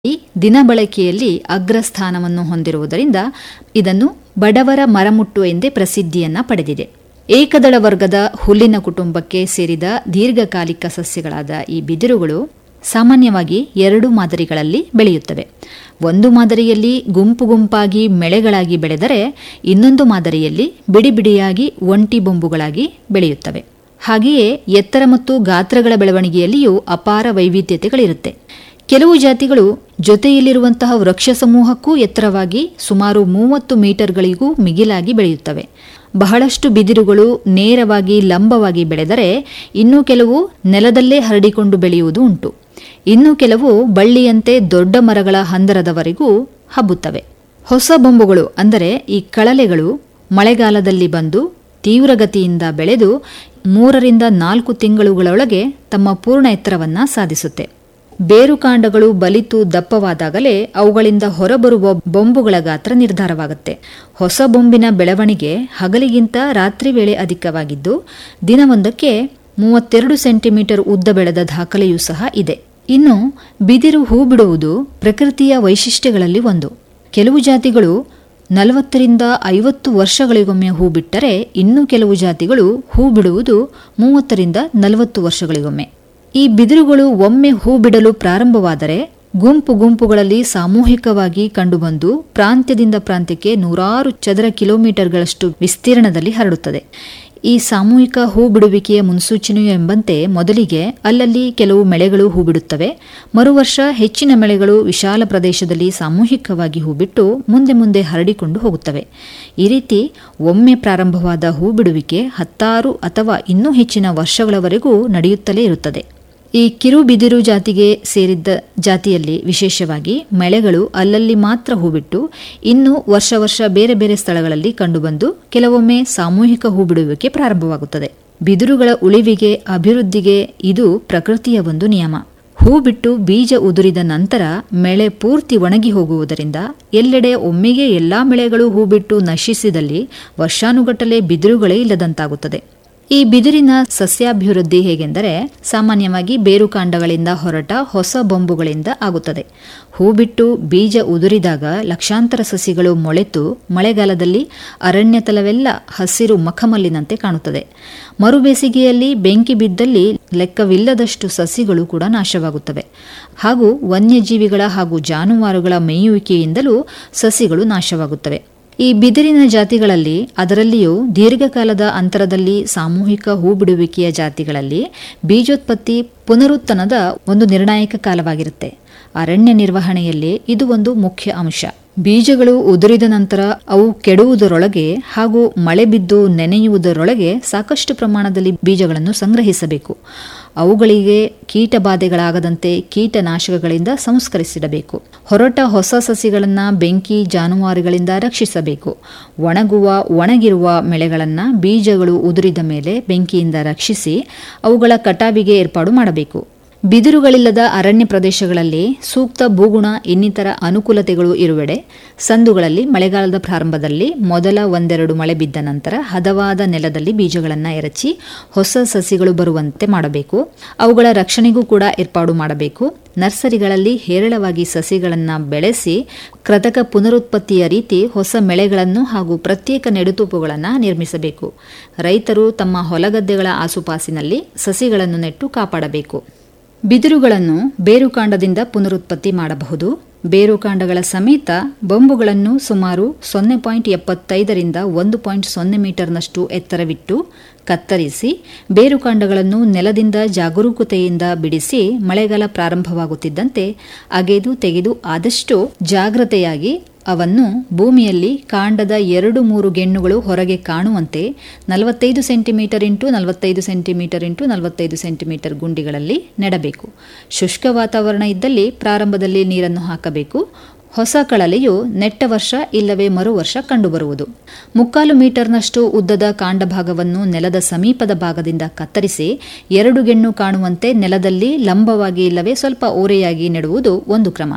ಈ ದಿನಬಳಕೆಯಲ್ಲಿ ಅಗ್ರಸ್ಥಾನವನ್ನು ಹೊಂದಿರುವುದರಿಂದ ಇದನ್ನು ಬಡವರ ಮರಮುಟ್ಟು ಎಂದೇ ಪ್ರಸಿದ್ಧಿಯನ್ನ ಪಡೆದಿದೆ ಏಕದಳ ವರ್ಗದ ಹುಲ್ಲಿನ ಕುಟುಂಬಕ್ಕೆ ಸೇರಿದ ದೀರ್ಘಕಾಲಿಕ ಸಸ್ಯಗಳಾದ ಈ ಬಿದಿರುಗಳು ಸಾಮಾನ್ಯವಾಗಿ ಎರಡು ಮಾದರಿಗಳಲ್ಲಿ ಬೆಳೆಯುತ್ತವೆ ಒಂದು ಮಾದರಿಯಲ್ಲಿ ಗುಂಪು ಗುಂಪಾಗಿ ಮೆಳೆಗಳಾಗಿ ಬೆಳೆದರೆ ಇನ್ನೊಂದು ಮಾದರಿಯಲ್ಲಿ ಬಿಡಿ ಬಿಡಿಯಾಗಿ ಒಂಟಿ ಬೊಂಬುಗಳಾಗಿ ಬೆಳೆಯುತ್ತವೆ ಹಾಗೆಯೇ ಎತ್ತರ ಮತ್ತು ಗಾತ್ರಗಳ ಬೆಳವಣಿಗೆಯಲ್ಲಿಯೂ ಅಪಾರ ವೈವಿಧ್ಯತೆಗಳಿರುತ್ತೆ ಕೆಲವು ಜಾತಿಗಳು ಜೊತೆಯಲ್ಲಿರುವಂತಹ ವೃಕ್ಷ ಸಮೂಹಕ್ಕೂ ಎತ್ತರವಾಗಿ ಸುಮಾರು ಮೂವತ್ತು ಮೀಟರ್ಗಳಿಗೂ ಮಿಗಿಲಾಗಿ ಬೆಳೆಯುತ್ತವೆ ಬಹಳಷ್ಟು ಬಿದಿರುಗಳು ನೇರವಾಗಿ ಲಂಬವಾಗಿ ಬೆಳೆದರೆ ಇನ್ನು ಕೆಲವು ನೆಲದಲ್ಲೇ ಹರಡಿಕೊಂಡು ಬೆಳೆಯುವುದು ಉಂಟು ಇನ್ನು ಕೆಲವು ಬಳ್ಳಿಯಂತೆ ದೊಡ್ಡ ಮರಗಳ ಹಂದರದವರೆಗೂ ಹಬ್ಬುತ್ತವೆ ಹೊಸ ಬೊಂಬುಗಳು ಅಂದರೆ ಈ ಕಳಲೆಗಳು ಮಳೆಗಾಲದಲ್ಲಿ ಬಂದು ತೀವ್ರಗತಿಯಿಂದ ಬೆಳೆದು ಮೂರರಿಂದ ನಾಲ್ಕು ತಿಂಗಳುಗಳೊಳಗೆ ತಮ್ಮ ಪೂರ್ಣ ಎತ್ತರವನ್ನ ಸಾಧಿಸುತ್ತೆ ಬೇರುಕಾಂಡಗಳು ಬಲಿತು ದಪ್ಪವಾದಾಗಲೇ ಅವುಗಳಿಂದ ಹೊರಬರುವ ಬೊಂಬುಗಳ ಗಾತ್ರ ನಿರ್ಧಾರವಾಗುತ್ತೆ ಹೊಸ ಬೊಂಬಿನ ಬೆಳವಣಿಗೆ ಹಗಲಿಗಿಂತ ರಾತ್ರಿ ವೇಳೆ ಅಧಿಕವಾಗಿದ್ದು ದಿನವೊಂದಕ್ಕೆ ಮೂವತ್ತೆರಡು ಸೆಂಟಿಮೀಟರ್ ಉದ್ದ ಬೆಳೆದ ದಾಖಲೆಯೂ ಸಹ ಇದೆ ಇನ್ನು ಬಿದಿರು ಹೂ ಬಿಡುವುದು ಪ್ರಕೃತಿಯ ವೈಶಿಷ್ಟ್ಯಗಳಲ್ಲಿ ಒಂದು ಕೆಲವು ಜಾತಿಗಳು ನಲವತ್ತರಿಂದ ಐವತ್ತು ವರ್ಷಗಳಿಗೊಮ್ಮೆ ಹೂ ಬಿಟ್ಟರೆ ಇನ್ನು ಕೆಲವು ಜಾತಿಗಳು ಹೂ ಬಿಡುವುದು ಮೂವತ್ತರಿಂದ ನಲವತ್ತು ವರ್ಷಗಳಿಗೊಮ್ಮೆ ಈ ಬಿದಿರುಗಳು ಒಮ್ಮೆ ಹೂ ಬಿಡಲು ಪ್ರಾರಂಭವಾದರೆ ಗುಂಪು ಗುಂಪುಗಳಲ್ಲಿ ಸಾಮೂಹಿಕವಾಗಿ ಕಂಡುಬಂದು ಪ್ರಾಂತ್ಯದಿಂದ ಪ್ರಾಂತ್ಯಕ್ಕೆ ನೂರಾರು ಚದರ ಕಿಲೋಮೀಟರ್ಗಳಷ್ಟು ವಿಸ್ತೀರ್ಣದಲ್ಲಿ ಹರಡುತ್ತದೆ ಈ ಸಾಮೂಹಿಕ ಹೂ ಬಿಡುವಿಕೆಯ ಮುನ್ಸೂಚನೆಯು ಎಂಬಂತೆ ಮೊದಲಿಗೆ ಅಲ್ಲಲ್ಲಿ ಕೆಲವು ಮಳೆಗಳು ಹೂ ಬಿಡುತ್ತವೆ ಮರುವರ್ಷ ಹೆಚ್ಚಿನ ಮಳೆಗಳು ವಿಶಾಲ ಪ್ರದೇಶದಲ್ಲಿ ಸಾಮೂಹಿಕವಾಗಿ ಹೂಬಿಟ್ಟು ಮುಂದೆ ಮುಂದೆ ಹರಡಿಕೊಂಡು ಹೋಗುತ್ತವೆ ಈ ರೀತಿ ಒಮ್ಮೆ ಪ್ರಾರಂಭವಾದ ಹೂ ಬಿಡುವಿಕೆ ಹತ್ತಾರು ಅಥವಾ ಇನ್ನೂ ಹೆಚ್ಚಿನ ವರ್ಷಗಳವರೆಗೂ ನಡೆಯುತ್ತಲೇ ಇರುತ್ತದೆ ಈ ಕಿರು ಬಿದಿರು ಜಾತಿಗೆ ಸೇರಿದ್ದ ಜಾತಿಯಲ್ಲಿ ವಿಶೇಷವಾಗಿ ಮಳೆಗಳು ಅಲ್ಲಲ್ಲಿ ಮಾತ್ರ ಹೂಬಿಟ್ಟು ಇನ್ನು ವರ್ಷ ವರ್ಷ ಬೇರೆ ಬೇರೆ ಸ್ಥಳಗಳಲ್ಲಿ ಕಂಡುಬಂದು ಕೆಲವೊಮ್ಮೆ ಸಾಮೂಹಿಕ ಹೂ ಬಿಡುವಿಕೆ ಪ್ರಾರಂಭವಾಗುತ್ತದೆ ಬಿದಿರುಗಳ ಉಳಿವಿಗೆ ಅಭಿವೃದ್ಧಿಗೆ ಇದು ಪ್ರಕೃತಿಯ ಒಂದು ನಿಯಮ ಹೂ ಬಿಟ್ಟು ಬೀಜ ಉದುರಿದ ನಂತರ ಮಳೆ ಪೂರ್ತಿ ಒಣಗಿ ಹೋಗುವುದರಿಂದ ಎಲ್ಲೆಡೆ ಒಮ್ಮೆಗೆ ಎಲ್ಲಾ ಮಳೆಗಳು ಹೂ ಬಿಟ್ಟು ನಶಿಸಿದಲ್ಲಿ ವರ್ಷಾನುಗಟ್ಟಲೆ ಬಿದಿರುಗಳೇ ಇಲ್ಲದಂತಾಗುತ್ತದೆ ಈ ಬಿದಿರಿನ ಸಸ್ಯಾಭಿವೃದ್ಧಿ ಹೇಗೆಂದರೆ ಸಾಮಾನ್ಯವಾಗಿ ಬೇರುಕಾಂಡಗಳಿಂದ ಹೊರಟ ಹೊಸ ಬೊಂಬುಗಳಿಂದ ಆಗುತ್ತದೆ ಹೂ ಬಿಟ್ಟು ಬೀಜ ಉದುರಿದಾಗ ಲಕ್ಷಾಂತರ ಸಸಿಗಳು ಮೊಳೆತು ಮಳೆಗಾಲದಲ್ಲಿ ಅರಣ್ಯತಲವೆಲ್ಲ ಹಸಿರು ಮಖಮಲ್ಲಿನಂತೆ ಕಾಣುತ್ತದೆ ಮರುಬೇಸಿಗೆಯಲ್ಲಿ ಬೆಂಕಿ ಬಿದ್ದಲ್ಲಿ ಲೆಕ್ಕವಿಲ್ಲದಷ್ಟು ಸಸಿಗಳು ಕೂಡ ನಾಶವಾಗುತ್ತವೆ ಹಾಗೂ ವನ್ಯಜೀವಿಗಳ ಹಾಗೂ ಜಾನುವಾರುಗಳ ಮೇಯುವಿಕೆಯಿಂದಲೂ ಸಸಿಗಳು ನಾಶವಾಗುತ್ತವೆ ಈ ಬಿದಿರಿನ ಜಾತಿಗಳಲ್ಲಿ ಅದರಲ್ಲಿಯೂ ದೀರ್ಘಕಾಲದ ಅಂತರದಲ್ಲಿ ಸಾಮೂಹಿಕ ಹೂ ಬಿಡುವಿಕೆಯ ಜಾತಿಗಳಲ್ಲಿ ಬೀಜೋತ್ಪತ್ತಿ ಪುನರುತ್ಥನದ ಒಂದು ನಿರ್ಣಾಯಕ ಕಾಲವಾಗಿರುತ್ತೆ ಅರಣ್ಯ ನಿರ್ವಹಣೆಯಲ್ಲಿ ಇದು ಒಂದು ಮುಖ್ಯ ಅಂಶ ಬೀಜಗಳು ಉದುರಿದ ನಂತರ ಅವು ಕೆಡುವುದರೊಳಗೆ ಹಾಗೂ ಮಳೆ ಬಿದ್ದು ನೆನೆಯುವುದರೊಳಗೆ ಸಾಕಷ್ಟು ಪ್ರಮಾಣದಲ್ಲಿ ಬೀಜಗಳನ್ನು ಸಂಗ್ರಹಿಸಬೇಕು ಅವುಗಳಿಗೆ ಕೀಟಬಾಧೆಗಳಾಗದಂತೆ ಕೀಟನಾಶಕಗಳಿಂದ ಸಂಸ್ಕರಿಸಿಡಬೇಕು ಹೊರಟ ಹೊಸ ಸಸಿಗಳನ್ನು ಬೆಂಕಿ ಜಾನುವಾರುಗಳಿಂದ ರಕ್ಷಿಸಬೇಕು ಒಣಗುವ ಒಣಗಿರುವ ಬೆಳೆಗಳನ್ನು ಬೀಜಗಳು ಉದುರಿದ ಮೇಲೆ ಬೆಂಕಿಯಿಂದ ರಕ್ಷಿಸಿ ಅವುಗಳ ಕಟಾವಿಗೆ ಏರ್ಪಾಡು ಮಾಡಬೇಕು ಬಿದಿರುಗಳಿಲ್ಲದ ಅರಣ್ಯ ಪ್ರದೇಶಗಳಲ್ಲಿ ಸೂಕ್ತ ಭೂಗುಣ ಇನ್ನಿತರ ಅನುಕೂಲತೆಗಳು ಇರುವೆಡೆ ಸಂದುಗಳಲ್ಲಿ ಮಳೆಗಾಲದ ಪ್ರಾರಂಭದಲ್ಲಿ ಮೊದಲ ಒಂದೆರಡು ಮಳೆ ಬಿದ್ದ ನಂತರ ಹದವಾದ ನೆಲದಲ್ಲಿ ಬೀಜಗಳನ್ನು ಎರಚಿ ಹೊಸ ಸಸಿಗಳು ಬರುವಂತೆ ಮಾಡಬೇಕು ಅವುಗಳ ರಕ್ಷಣೆಗೂ ಕೂಡ ಏರ್ಪಾಡು ಮಾಡಬೇಕು ನರ್ಸರಿಗಳಲ್ಲಿ ಹೇರಳವಾಗಿ ಸಸಿಗಳನ್ನು ಬೆಳೆಸಿ ಕೃತಕ ಪುನರುತ್ಪತ್ತಿಯ ರೀತಿ ಹೊಸ ಬೆಳೆಗಳನ್ನು ಹಾಗೂ ಪ್ರತ್ಯೇಕ ನೆಡುತೋಪುಗಳನ್ನು ನಿರ್ಮಿಸಬೇಕು ರೈತರು ತಮ್ಮ ಹೊಲಗದ್ದೆಗಳ ಆಸುಪಾಸಿನಲ್ಲಿ ಸಸಿಗಳನ್ನು ನೆಟ್ಟು ಕಾಪಾಡಬೇಕು ಬಿದಿರುಗಳನ್ನು ಬೇರುಕಾಂಡದಿಂದ ಪುನರುತ್ಪತ್ತಿ ಮಾಡಬಹುದು ಬೇರುಕಾಂಡಗಳ ಸಮೇತ ಬೊಂಬುಗಳನ್ನು ಸುಮಾರು ಸೊನ್ನೆ ಪಾಯಿಂಟ್ ಎಪ್ಪತ್ತೈದರಿಂದ ಒಂದು ಪಾಯಿಂಟ್ ಸೊನ್ನೆ ಮೀಟರ್ನಷ್ಟು ಎತ್ತರವಿಟ್ಟು ಕತ್ತರಿಸಿ ಬೇರುಕಾಂಡಗಳನ್ನು ನೆಲದಿಂದ ಜಾಗರೂಕತೆಯಿಂದ ಬಿಡಿಸಿ ಮಳೆಗಾಲ ಪ್ರಾರಂಭವಾಗುತ್ತಿದ್ದಂತೆ ಅಗೆದು ತೆಗೆದು ಆದಷ್ಟು ಜಾಗ್ರತೆಯಾಗಿ ಅವನ್ನು ಭೂಮಿಯಲ್ಲಿ ಕಾಂಡದ ಎರಡು ಮೂರು ಗೆಣ್ಣುಗಳು ಹೊರಗೆ ಕಾಣುವಂತೆ ನಲವತ್ತೈದು ಸೆಂಟಿಮೀಟರ್ ಇಂಟು ನಲವತ್ತೈದು ಸೆಂಟಿಮೀಟರ್ ಇಂಟು ನಲವತ್ತೈದು ಸೆಂಟಿಮೀಟರ್ ಗುಂಡಿಗಳಲ್ಲಿ ನೆಡಬೇಕು ಶುಷ್ಕ ವಾತಾವರಣ ಇದ್ದಲ್ಲಿ ಪ್ರಾರಂಭದಲ್ಲಿ ನೀರನ್ನು ಹಾಕಬೇಕು ಹೊಸ ಕಳಲೆಯು ನೆಟ್ಟ ವರ್ಷ ಇಲ್ಲವೇ ಮರು ವರ್ಷ ಕಂಡುಬರುವುದು ಮುಕ್ಕಾಲು ಮೀಟರ್ನಷ್ಟು ಉದ್ದದ ಕಾಂಡ ಭಾಗವನ್ನು ನೆಲದ ಸಮೀಪದ ಭಾಗದಿಂದ ಕತ್ತರಿಸಿ ಎರಡು ಗೆಣ್ಣು ಕಾಣುವಂತೆ ನೆಲದಲ್ಲಿ ಲಂಬವಾಗಿ ಇಲ್ಲವೇ ಸ್ವಲ್ಪ ಓರೆಯಾಗಿ ನೆಡುವುದು ಒಂದು ಕ್ರಮ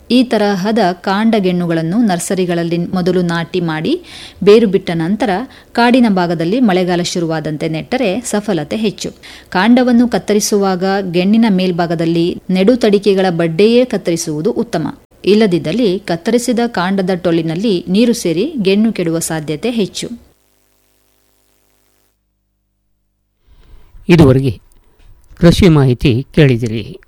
ಈ ತರಹದ ಕಾಂಡಗೆಣ್ಣುಗಳನ್ನು ನರ್ಸರಿಗಳಲ್ಲಿ ಮೊದಲು ನಾಟಿ ಮಾಡಿ ಬೇರು ಬಿಟ್ಟ ನಂತರ ಕಾಡಿನ ಭಾಗದಲ್ಲಿ ಮಳೆಗಾಲ ಶುರುವಾದಂತೆ ನೆಟ್ಟರೆ ಸಫಲತೆ ಹೆಚ್ಚು ಕಾಂಡವನ್ನು ಕತ್ತರಿಸುವಾಗ ಗೆಣ್ಣಿನ ಮೇಲ್ಭಾಗದಲ್ಲಿ ನೆಡುತಡಿಕೆಗಳ ಬಡ್ಡೆಯೇ ಕತ್ತರಿಸುವುದು ಉತ್ತಮ ಇಲ್ಲದಿದ್ದಲ್ಲಿ ಕತ್ತರಿಸಿದ ಕಾಂಡದ ಟೊಳ್ಳಿನಲ್ಲಿ ನೀರು ಸೇರಿ ಗೆಣ್ಣು ಕೆಡುವ ಸಾಧ್ಯತೆ ಹೆಚ್ಚು ಇದುವರೆಗೆ ಕೃಷಿ ಮಾಹಿತಿ ಕೇಳಿದಿರಿ